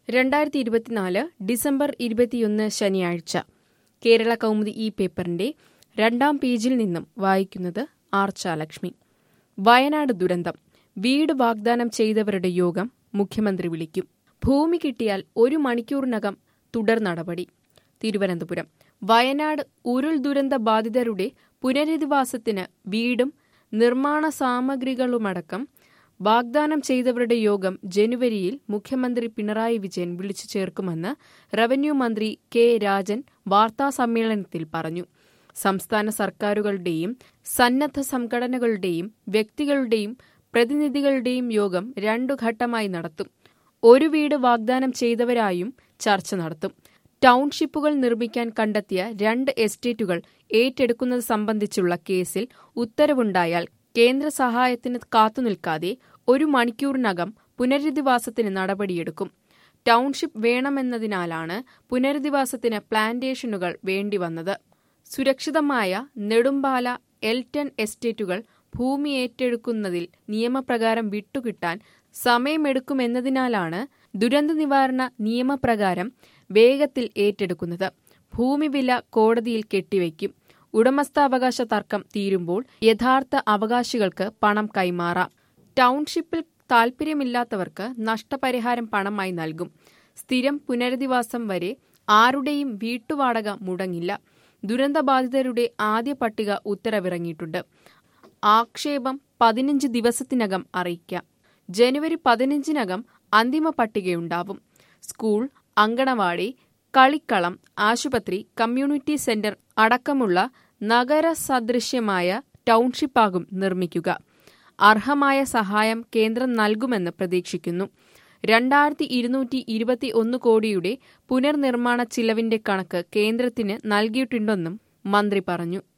രണ്ടായിരത്തി ഇരുപത്തിനാല് ഡിസംബർ ഇരുപത്തിയൊന്ന് ശനിയാഴ്ച കേരള കൗമുദി ഈ പേപ്പറിന്റെ രണ്ടാം പേജിൽ നിന്നും വായിക്കുന്നത് ആർച്ചാലക്ഷ്മി വയനാട് ദുരന്തം വീട് വാഗ്ദാനം ചെയ്തവരുടെ യോഗം മുഖ്യമന്ത്രി വിളിക്കും ഭൂമി കിട്ടിയാൽ ഒരു മണിക്കൂറിനകം തുടർ നടപടി തിരുവനന്തപുരം വയനാട് ഉരുൾ ദുരന്ത ബാധിതരുടെ പുനരധിവാസത്തിന് വീടും നിർമ്മാണ സാമഗ്രികളുമടക്കം വാഗ്ദാനം ചെയ്തവരുടെ യോഗം ജനുവരിയിൽ മുഖ്യമന്ത്രി പിണറായി വിജയൻ വിളിച്ചു ചേർക്കുമെന്ന് റവന്യൂ മന്ത്രി കെ രാജൻ വാർത്താസമ്മേളനത്തിൽ പറഞ്ഞു സംസ്ഥാന സർക്കാരുകളുടെയും സന്നദ്ധ സംഘടനകളുടെയും വ്യക്തികളുടെയും പ്രതിനിധികളുടെയും യോഗം രണ്ടു ഘട്ടമായി നടത്തും ഒരു വീട് വാഗ്ദാനം ചെയ്തവരായും ചർച്ച നടത്തും ടൗൺഷിപ്പുകൾ നിർമ്മിക്കാൻ കണ്ടെത്തിയ രണ്ട് എസ്റ്റേറ്റുകൾ ഏറ്റെടുക്കുന്നത് സംബന്ധിച്ചുള്ള കേസിൽ ഉത്തരവുണ്ടായാൽ കേന്ദ്ര സഹായത്തിന് കാത്തുനിൽക്കാതെ ഒരു മണിക്കൂറിനകം പുനരധിവാസത്തിന് നടപടിയെടുക്കും ടൗൺഷിപ്പ് വേണമെന്നതിനാലാണ് പുനരധിവാസത്തിന് പ്ലാന്റേഷനുകൾ വേണ്ടിവന്നത് സുരക്ഷിതമായ നെടുമ്പാല എൽറ്റൺ എസ്റ്റേറ്റുകൾ ഭൂമി ഏറ്റെടുക്കുന്നതിൽ നിയമപ്രകാരം വിട്ടുകിട്ടാൻ സമയമെടുക്കുമെന്നതിനാലാണ് ദുരന്ത നിവാരണ നിയമപ്രകാരം വേഗത്തിൽ ഏറ്റെടുക്കുന്നത് ഭൂമി വില കോടതിയിൽ കെട്ടിവയ്ക്കും ഉടമസ്ഥാവകാശ തർക്കം തീരുമ്പോൾ യഥാർത്ഥ അവകാശികൾക്ക് പണം കൈമാറാം ടൗൺഷിപ്പിൽ താൽപ്പര്യമില്ലാത്തവർക്ക് നഷ്ടപരിഹാരം പണമായി നൽകും സ്ഥിരം പുനരധിവാസം വരെ ആരുടെയും വീട്ടുവാടക മുടങ്ങില്ല ദുരന്തബാധിതരുടെ ആദ്യ പട്ടിക ഉത്തരവിറങ്ങിയിട്ടുണ്ട് ആക്ഷേപം പതിനഞ്ച് ദിവസത്തിനകം അറിയിക്കാം ജനുവരി പതിനഞ്ചിനകം അന്തിമ പട്ടികയുണ്ടാവും സ്കൂൾ അങ്കണവാടി കളിക്കളം ആശുപത്രി കമ്മ്യൂണിറ്റി സെന്റർ അടക്കമുള്ള നഗര സദൃശ്യമായ ടൗൺഷിപ്പാകും നിർമ്മിക്കുക അർഹമായ സഹായം കേന്ദ്രം നൽകുമെന്ന് പ്രതീക്ഷിക്കുന്നു രണ്ടായിരത്തി ഇരുന്നൂറ്റി ഇരുപത്തി ഒന്ന് കോടിയുടെ പുനർനിർമ്മാണ ചിലവിന്റെ കണക്ക് കേന്ദ്രത്തിന് നൽകിയിട്ടുണ്ടെന്നും മന്ത്രി പറഞ്ഞു